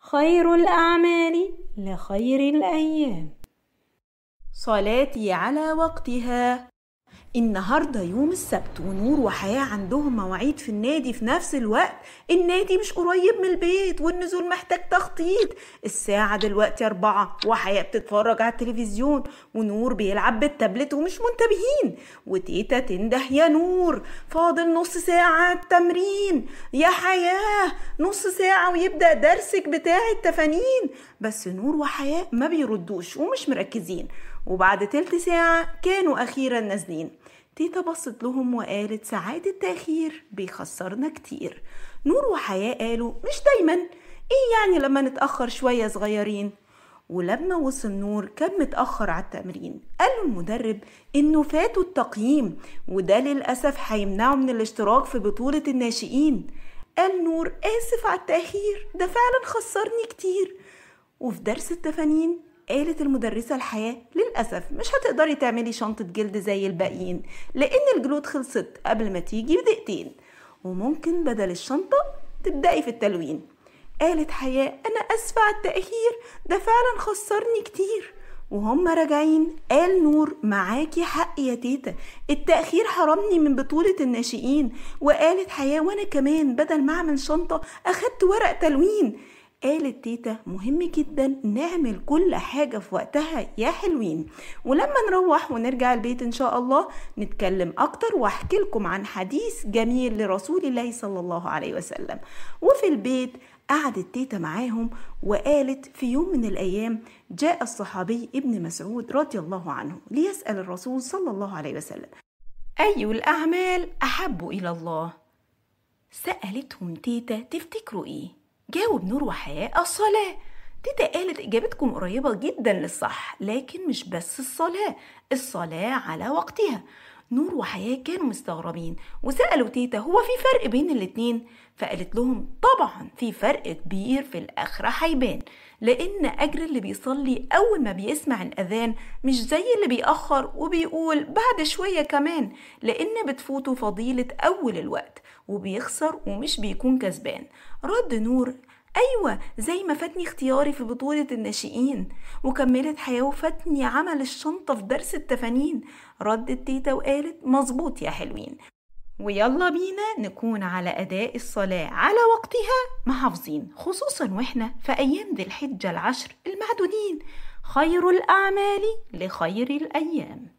خير الأعمال لخير الأيام صلاتي على وقتها النهاردة يوم السبت ونور وحياة عندهم مواعيد في النادي في نفس الوقت النادي مش قريب من البيت والنزول محتاج تخطيط الساعة دلوقتي أربعة وحياة بتتفرج على التلفزيون ونور بيلعب بالتابلت ومش منتبهين وتيتا تنده يا نور فاضل نص ساعة التمرين يا حياة نص ساعة ويبدأ درسك بتاع التفانين بس نور وحياة ما بيردوش ومش مركزين وبعد تلت ساعة كانوا أخيرا نازلين تيتا بصت لهم وقالت ساعات التأخير بيخسرنا كتير نور وحياة قالوا مش دايما ايه يعني لما نتأخر شوية صغيرين ولما وصل نور كان متأخر على التمرين قال له المدرب إنه فاتوا التقييم وده للأسف هيمنعه من الاشتراك في بطولة الناشئين قال نور آسف على التأخير ده فعلا خسرني كتير وفي درس التفانين قالت المدرسة الحياة للأسف مش هتقدري تعملي شنطة جلد زي الباقيين لأن الجلود خلصت قبل ما تيجي بدقيقتين وممكن بدل الشنطة تبدأي في التلوين قالت حياة أنا أسفة على التأخير ده فعلا خسرني كتير وهم راجعين قال نور معاكي حق يا تيتا التأخير حرمني من بطولة الناشئين وقالت حياة وأنا كمان بدل ما أعمل شنطة أخدت ورق تلوين قالت تيتا مهم جدا نعمل كل حاجة في وقتها يا حلوين ولما نروح ونرجع البيت إن شاء الله نتكلم أكتر وأحكي لكم عن حديث جميل لرسول الله صلى الله عليه وسلم وفي البيت قعدت تيتا معاهم وقالت في يوم من الأيام جاء الصحابي ابن مسعود رضي الله عنه ليسأل الرسول صلى الله عليه وسلم أي الأعمال أحب إلى الله سألتهم تيتا تفتكروا إيه جاوب نور وحياة الصلاة تيتا قالت إجابتكم قريبة جدا للصح لكن مش بس الصلاة الصلاة على وقتها نور وحياة كانوا مستغربين وسألوا تيتا هو في فرق بين الاتنين فقالت لهم طبعا في فرق كبير في الآخرة هيبان لأن أجر اللي بيصلي أول ما بيسمع الأذان مش زي اللي بيأخر وبيقول بعد شوية كمان لأن بتفوته فضيلة أول الوقت وبيخسر ومش بيكون كسبان رد نور أيوة زي ما فاتني اختياري في بطولة الناشئين وكملت حياة وفاتني عمل الشنطة في درس التفانين ردت تيتا وقالت مظبوط يا حلوين ويلا بينا نكون على أداء الصلاة على وقتها محافظين خصوصا وإحنا في أيام ذي الحجة العشر المعدودين خير الأعمال لخير الأيام